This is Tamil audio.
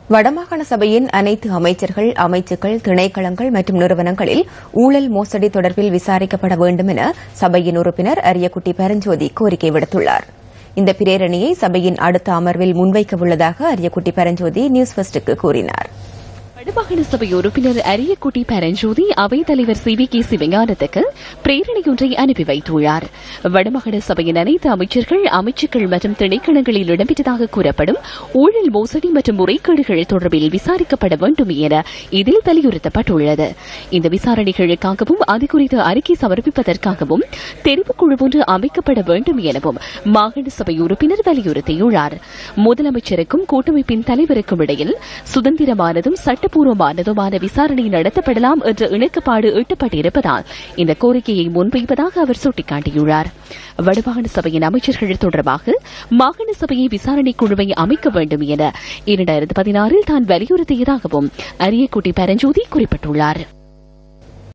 வடமாகாண சபையின் அனைத்து அமைச்சர்கள் அமைச்சுக்கள் திணைக்களங்கள் மற்றும் நிறுவனங்களில் ஊழல் மோசடி தொடர்பில் விசாரிக்கப்பட வேண்டும் என சபையின் உறுப்பினர் அரியக்குட்டி பரஞ்சோதி கோரிக்கை விடுத்துள்ளார் இந்த பிரேரணையை சபையின் அடுத்த அமர்வில் முன்வைக்க உள்ளதாக அரியக்குட்டி பரஞ்சோதி நியூஸ் ஃபர்ஸ்டுக்கு கூறினார் வடமாகாண சபை உறுப்பினர் அரியக்குட்டி பரஞ்சோதி அவைத் தலைவர் சி வி கே சிவஞானத்துக்கு பிரேரணையொன்றை அனுப்பி வைத்துள்ளார் வடமாகாண சபையின் அனைத்து அமைச்சர்கள் அமைச்சுக்கள் மற்றும் திணைக்களங்களில் இடம்பெற்றதாக கூறப்படும் ஊழல் மோசடி மற்றும் முறைகேடுகள் தொடர்பில் விசாரிக்கப்பட வேண்டும் என இதில் வலியுறுத்தப்பட்டுள்ளது இந்த விசாரணைகளுக்காகவும் அது குறித்து அறிக்கை சமர்ப்பிப்பதற்காகவும் தெரிவுக்குழு ஒன்று அமைக்கப்பட வேண்டும் எனவும் மாகாண சபை உறுப்பினர் வலியுறுத்தியுள்ளார் முதலமைச்சருக்கும் கூட்டமைப்பின் தலைவருக்கும் இடையில் சுதந்திரமானதும் சட்ட சட்டப்பூர்வமானதுமான விசாரணை நடத்தப்படலாம் என்ற இணக்கப்பாடு எட்டப்பட்டிருப்பதால் இந்த கோரிக்கையை முன்வைப்பதாக அவர் சுட்டிக்காட்டியுள்ளார் வடமாகாண சபையின் அமைச்சர்கள் தொடர்பாக மாகாண சபையை விசாரணை குழுவை அமைக்க வேண்டும் என இரண்டாயிரத்து பதினாறில் தான் வலியுறுத்தியதாகவும் அரியக்குட்டி பரஞ்சோதி குறிப்பிட்டுள்ளார்